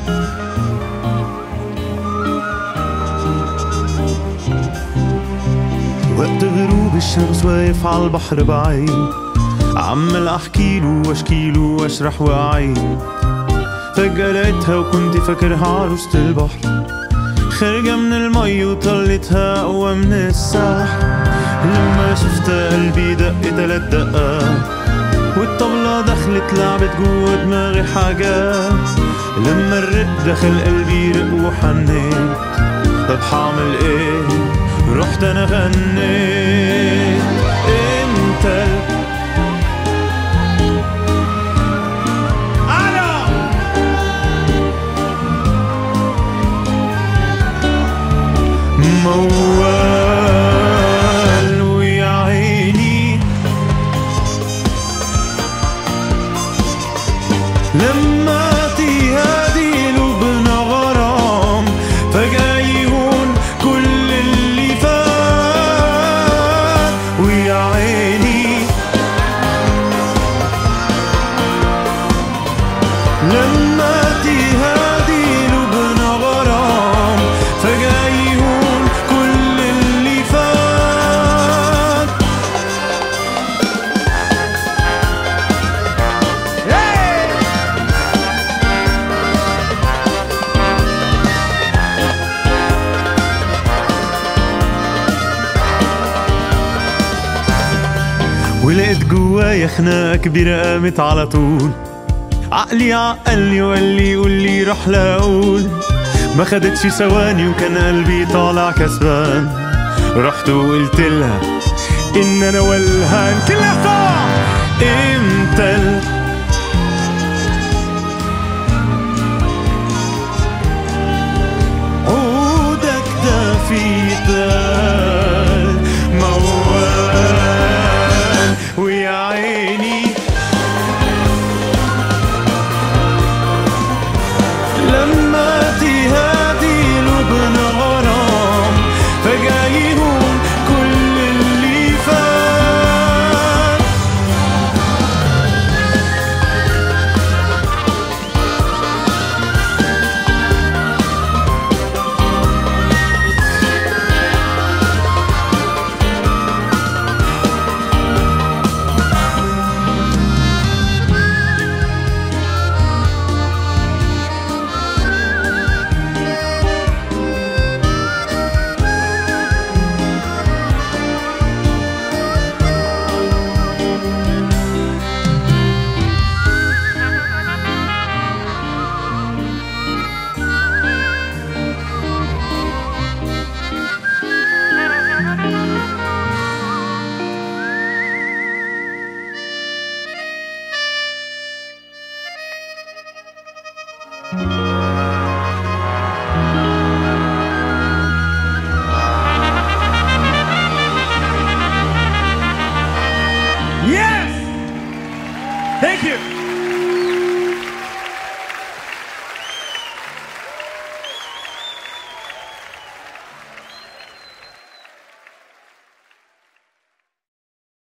وقت غروب الشمس واقف على البحر بعيد عمال احكيله واشكيله واشرح واعيد فجأة لقيتها وكنت فاكرها عروسة البحر خارجة من المي وطلتها أقوى من السحر لما شفتها قلبي دق تلات دقات والطبلة دخلت لعبت جوا دماغي حاجات لما الرق دخل قلبي رق وحنيت طب حعمل ايه رحت انا غنيت انت ال- أنا موال ويا عيني لما تهادي لبنا غرام فجأة يهون كل اللي فات ويا عيني لما تهادي لبنا غرام فجأة يهون كل اللي فات ولقيت جوايا خناقة كبيرة قامت على طول عقلي عقلني وقال لي قول لي روح لاقول ما خدتش ثواني وكان قلبي طالع كسبان رحت وقلت لها ان انا ولهان كلها صح امتى